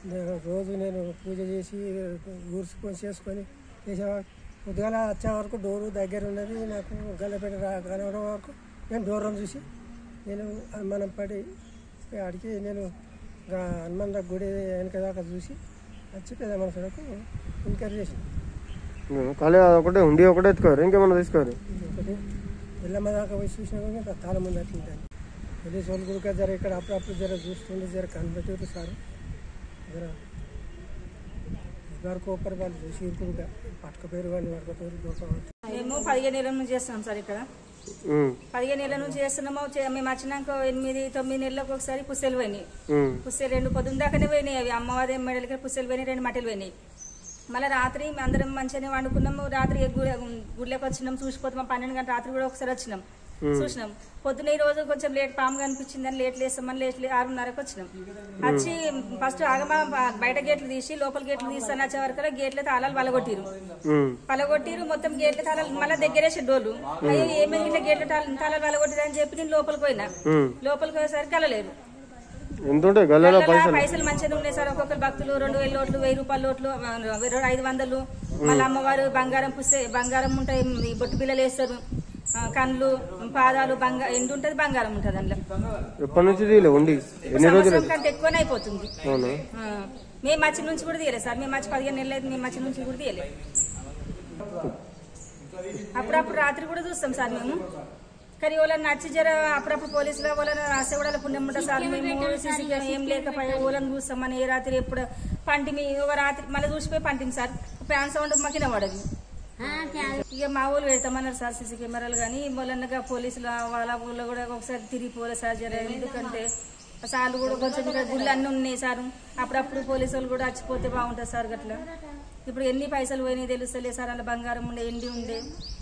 నేను రోజు నేను పూజ చేసి ఊర్చుకొని చేసుకొని చేసే పొద్దుగాల వచ్చే వరకు డోరు దగ్గర ఉన్నది నాకు గల్లపేట రా కనవడం వరకు నేను దూరం చూసి నేను అనుమానం పడి ఆడికి నేను గా హనుమాన్ గుడి వెనక దాకా చూసి వచ్చి పెద్ద మనసులకు ఎంక్వైరీ చేసి ఖాళీ ఒకటే ఉండి ఒకటే ఎత్తుకోరు ఇంకేమన్నా తీసుకోరు ఒకటి ఎల్లమ్మ దాకా పోయి చూసినా కూడా తాళం ముందు అట్లుంటాయి పోలీసు వాళ్ళు కూడా జర ఇక్కడ అప్పుడప్పుడు జర చూస్తుండే జర కనిపెట్టారు సార్ జర వరకు ఒకరు వాళ్ళు చూసి కూడా పట్టుకపోయారు వాళ్ళు వరకపోయారు దొరకవచ్చు మేము పదిహేను నెలల నుంచి చేస్తున్నాం సార్ ఇక్కడ ఉమ్, పదిహేను నెలల నుంచి చేస్తున్నాము చే- మేము వచ్చినాక ఎనిమిది తొమ్మిది నెలలకు ఒకసారి పుస్తెలు పోయినాయి ఉమ్, పుస్తెలు రెండు పొద్దున్న దాకానే పోయినాయి అవి అమ్మవారి మెడలకి పుస్తెలు పోయినాయి రెండు మట్టెలు పోయినాయి మళ్ళీ రాత్రి మేము అందరం మంచిగానే వండుకున్నాము రాత్రి గుడి గుడిలోకి వచ్చినాం చూసిపోతాం పన్నెండు గంటల రాత్రి కూడా ఒకసారి వచ్చినాం చూసినాం పొద్దున ఈ రోజు కొంచెం లేట్ పాము కనిపించిందని లేట్ లేస్తామని లేట్ లే- ఆరున్నరకు వచ్చినాం వచ్చి ఫస్ట్ ఆగమా బయట గేట్లు తీసి లోపల గేట్లు తీస్తాను వచ్చే వరకు గేట్ల తాళాలు వలగొట్టిరు ఉమ్, పలగొట్టిరు మొత్తం గేట్ల తాళాలు మళ్ళీ దగ్గరేసి డోర్లు అయ్యో ఏమైంది ఇట్లా గేట్ల తాళాలు తాళాలు పలగొట్టిరు అని చెప్పి నేను లోపలికి పోయినా ఉమ్. లోపలికి పోయేసరికి కలలేదు ఎంత ఉంటాయి గల్లలో గల్లలో పైసలు పైసలు మంచిగా ఉన్నాయి సార్ ఒక్కొక్కరు భక్తులు రెండు వేల లోట్లు వెయ్యి రూపాయల లోట్లు ఆ, రెండు ఐదు వందలు మళ్ళీ అమ్మవారు బంగారం పుస్తే బంగారం ఉంటాయి ఈ బొట్టు పిల్లలు వేస్తారు ఆ, కండ్లు పాదాలు బంగారం ఎండు ఉంటది బంగారం ఉంటది అందులో ఎప్పటి నుంచి తీయలే ఉండి ఎన్ని రోజులు సంవత్సరం కంటే ఎక్కువనే అయిపోతుంది అవునా ఆ, మేము మచ్చి నుంచి కూడా తీయలేదు సార్ మేము మచ్చి పదిహేను నెలలు అయితే మేము మచ్చి నుంచి కూడా తీయలేదు అప్పుడప్పుడు రాత్రి కూడా చూస్తాం సార్ మేము కానీ వాళ్ళని నచ్చి జర అప్పుడప్పుడు పోలీసులు వాళ్ళని రాసే కూడా పుణ్యం ఉంటుంది సార్ మేము సీసీ కెమెరా ఏం లేకపోయా వాళ్ళని చూస్తామని ఏ రాత్రి ఎప్పుడు పంటిమి ఒక రాత్రి మళ్ళీ చూసిపోయి పంటిమి సార్ ఫ్యాన్ సౌండ్ మాకిన పడదు ఇక మా ఊళ్ళు పెడతామన్నారు సార్ సీసీ కెమెరాలు కానీ వాళ్ళన్నగా పోలీసులు వాళ్ళ ఊళ్ళో కూడా ఒకసారి తిరిగిపోలే సార్ జర ఎందుకంటే సార్లు కూడా కొంచెం ఇక్కడ గుళ్ళు అన్నీ ఉన్నాయి సార్ అప్పుడప్పుడు పోలీసు వాళ్ళు కూడా చచ్చిపోతే బాగుంటుంది సార్ గట్లా ఇప్పుడు ఎన్ని పైసలు పోయినాయి తెలుస్తలే సార్ అలా బంగారం ఉండే ఎండి ఉండే